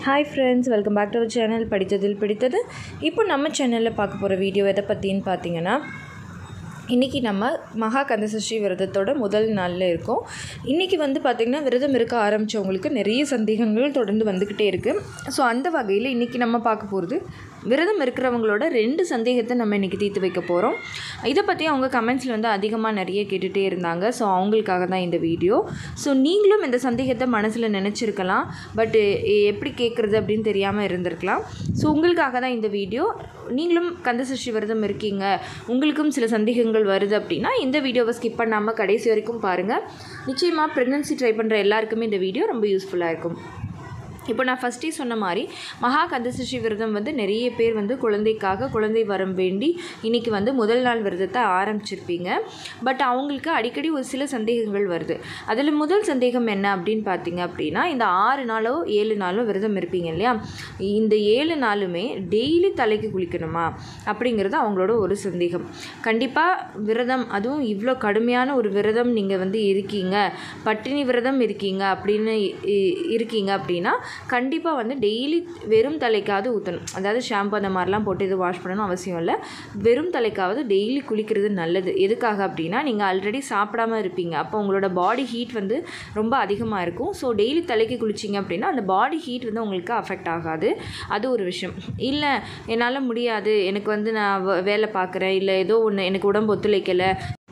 hi friends welcome back to our channel படித்ததில் பிடித்தது இப்போ நம்ம சேனலில் பார்க்க போகிற வீடியோ எதை பற்றின்னு பார்த்தீங்கன்னா இன்றைக்கி நம்ம மகா கந்தசஷ்டி விரதத்தோட முதல் நாளில் இருக்கோம் இன்றைக்கி வந்து பார்த்திங்கன்னா விரதம் இருக்க ஆரம்பித்தவங்களுக்கு நிறைய சந்தேகங்கள் தொடர்ந்து வந்துக்கிட்டே இருக்குது ஸோ அந்த வகையில் இன்றைக்கி நம்ம பார்க்க போகிறது விரதம் இருக்கிறவங்களோட ரெண்டு சந்தேகத்தை நம்ம இன்றைக்கி தீர்த்து வைக்க போகிறோம் இதை பற்றி அவங்க கமெண்ட்ஸில் வந்து அதிகமாக நிறைய கேட்டுகிட்டே இருந்தாங்க ஸோ அவங்களுக்காக தான் இந்த வீடியோ ஸோ நீங்களும் இந்த சந்தேகத்தை மனசில் நினச்சிருக்கலாம் பட் எப்படி கேட்குறது அப்படின்னு தெரியாமல் இருந்திருக்கலாம் ஸோ உங்களுக்காக தான் இந்த வீடியோ நீங்களும் கந்தசஷ்டி விரதம் இருக்கீங்க உங்களுக்கும் சில சந்தேகங்கள் வருது அப்படின்னா இந்த வீடியோவை ஸ்கிப் பண்ணாமல் கடைசி வரைக்கும் பாருங்கள் நிச்சயமாக ப்ரெக்னன்சி ட்ரை பண்ணுற எல்லாருக்குமே இந்த வீடியோ ரொம்ப யூஸ்ஃபுல்லாக இருக்கும் இப்போ நான் ஃபஸ்ட்டே சொன்ன மாதிரி மகா கந்தசஷ்டி விரதம் வந்து நிறைய பேர் வந்து குழந்தைக்காக குழந்தை வரம் வேண்டி இன்றைக்கி வந்து முதல் நாள் விரதத்தை ஆரம்பிச்சிருப்பீங்க பட் அவங்களுக்கு அடிக்கடி ஒரு சில சந்தேகங்கள் வருது அதில் முதல் சந்தேகம் என்ன அப்படின்னு பார்த்தீங்க அப்படின்னா இந்த ஆறு நாளோ ஏழு நாளோ விரதம் இருப்பீங்க இல்லையா இந்த ஏழு நாளுமே டெய்லி தலைக்கு குளிக்கணுமா அப்படிங்கிறது அவங்களோட ஒரு சந்தேகம் கண்டிப்பாக விரதம் அதுவும் இவ்வளோ கடுமையான ஒரு விரதம் நீங்கள் வந்து இருக்கீங்க பட்டினி விரதம் இருக்கீங்க அப்படின்னு இ- இருக்கீங்க அப்படின்னா கண்டிப்பாக வந்து டெய்லி வெறும் தலைக்காவது ஊற்றணும் அதாவது ஷாம்பு அந்த மாதிரிலாம் போட்டு இது வாஷ் பண்ணணும் அவசியம் இல்லை வெறும் தலைக்காவது டெய்லி குளிக்கிறது நல்லது எதுக்காக அப்படின்னா நீங்கள் ஆல்ரெடி சாப்பிடாம இருப்பீங்க அப்போ உங்களோட பாடி ஹீட் வந்து ரொம்ப அதிகமாக இருக்கும் ஸோ டெய்லி தலைக்கு குளிச்சிங்க அப்படின்னா அந்த பாடி ஹீட் வந்து உங்களுக்கு அஃபெக்ட் ஆகாது அது ஒரு விஷயம் இல்லை என்னால் முடியாது எனக்கு வந்து நான் வ- வேலை பார்க்குறேன் இல்லை ஏதோ ஒன்று எனக்கு உடம்பு ஒத்துழைக்கலை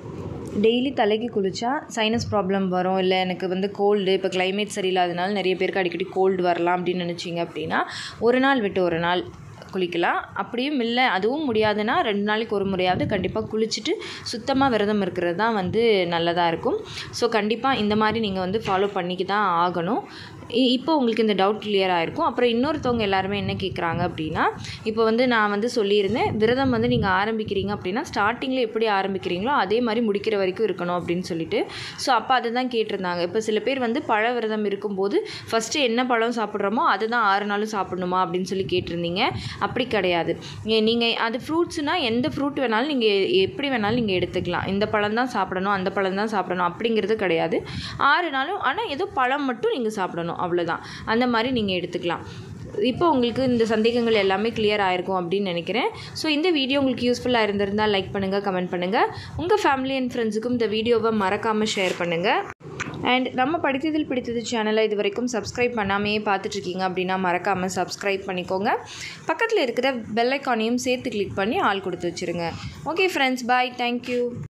டெய்லி தலைக்கு குளித்தா சைனஸ் ப்ராப்ளம் வரும் இல்லை எனக்கு வந்து கோல்டு இப்போ climate சரியில்லாதனால நிறைய பேருக்கு அடிக்கடி கோல்டு வரலாம் அப்படின்னு நினச்சிங்க அப்படின்னா ஒரு நாள் விட்டு ஒரு நாள் குளிக்கலாம் அப்படியும் இல்லை அதுவும் முடியாதுன்னா ரெண்டு நாளைக்கு ஒரு முறையாவது கண்டிப்பாக குளிச்சுட்டு சுத்தமாக விரதம் இருக்கிறது தான் வந்து நல்லதாக இருக்கும் ஸோ கண்டிப்பாக இந்த மாதிரி நீங்கள் வந்து ஃபாலோ பண்ணிக்க தான் ஆகணும் இ- இப்போ உங்களுக்கு இந்த டவுட் கிளியர் ஆயிருக்கும் அப்புறம் இன்னொருத்தவங்க எல்லாருமே என்ன கேட்குறாங்க அப்படின்னா இப்போ வந்து நான் வந்து சொல்லியிருந்தேன் விரதம் வந்து நீங்கள் ஆரம்பிக்கிறீங்க அப்படின்னா ஸ்டார்டிங்கில் எப்படி ஆரம்பிக்கிறீங்களோ அதே மாதிரி முடிக்கிற வரைக்கும் இருக்கணும் அப்படின்னு சொல்லிட்டு ஸோ அப்போ அதை தான் கேட்டிருந்தாங்க இப்போ சில பேர் வந்து பழ விரதம் இருக்கும்போது ஃபஸ்ட்டு என்ன பழம் சாப்பிட்றோமோ அதை தான் ஆறு நாளும் சாப்பிடணுமா அப்படின்னு சொல்லி கேட்டிருந்தீங்க அப்படி கிடையாது நீங்கள் அது ஃப்ரூட்ஸ்னால் எந்த ஃப்ரூட் வேணாலும் நீங்கள் எப்படி வேணாலும் நீங்கள் எடுத்துக்கலாம் இந்த பழம் தான் சாப்பிடணும் அந்த பழம் தான் சாப்பிடணும் அப்படிங்கிறது கிடையாது ஆறு நாளும் ஆனால் ஏதோ பழம் மட்டும் நீங்கள் சாப்பிடணும் அவ்வளோதான் அந்த மாதிரி நீங்கள் எடுத்துக்கலாம் இப்போ உங்களுக்கு இந்த சந்தேகங்கள் எல்லாமே கிளியர் ஆயிருக்கும் அப்படின்னு நினைக்கிறேன் ஸோ இந்த வீடியோ உங்களுக்கு யூஸ்ஃபுல்லாக இருந்திருந்தால் லைக் பண்ணுங்கள் கமெண்ட் பண்ணுங்கள் உங்கள் ஃபேமிலி அண்ட் ஃப்ரெண்ட்ஸுக்கும் இந்த வீடியோவை மறக்காமல் ஷேர் பண்ணுங்கள் அண்ட் நம்ம படித்ததில் பிடித்தது சேனலை இது வரைக்கும் சப்ஸ்கிரைப் பண்ணாமையே பார்த்துட்ருக்கீங்க அப்படின்னா மறக்காமல் சப்ஸ்கிரைப் பண்ணிக்கோங்க பக்கத்தில் இருக்கிற பெல் ஐக்கானையும் சேர்த்து கிளிக் பண்ணி ஆள் கொடுத்து வச்சுருங்க ஓகே ஃப்ரெண்ட்ஸ் பாய் தேங்க்யூ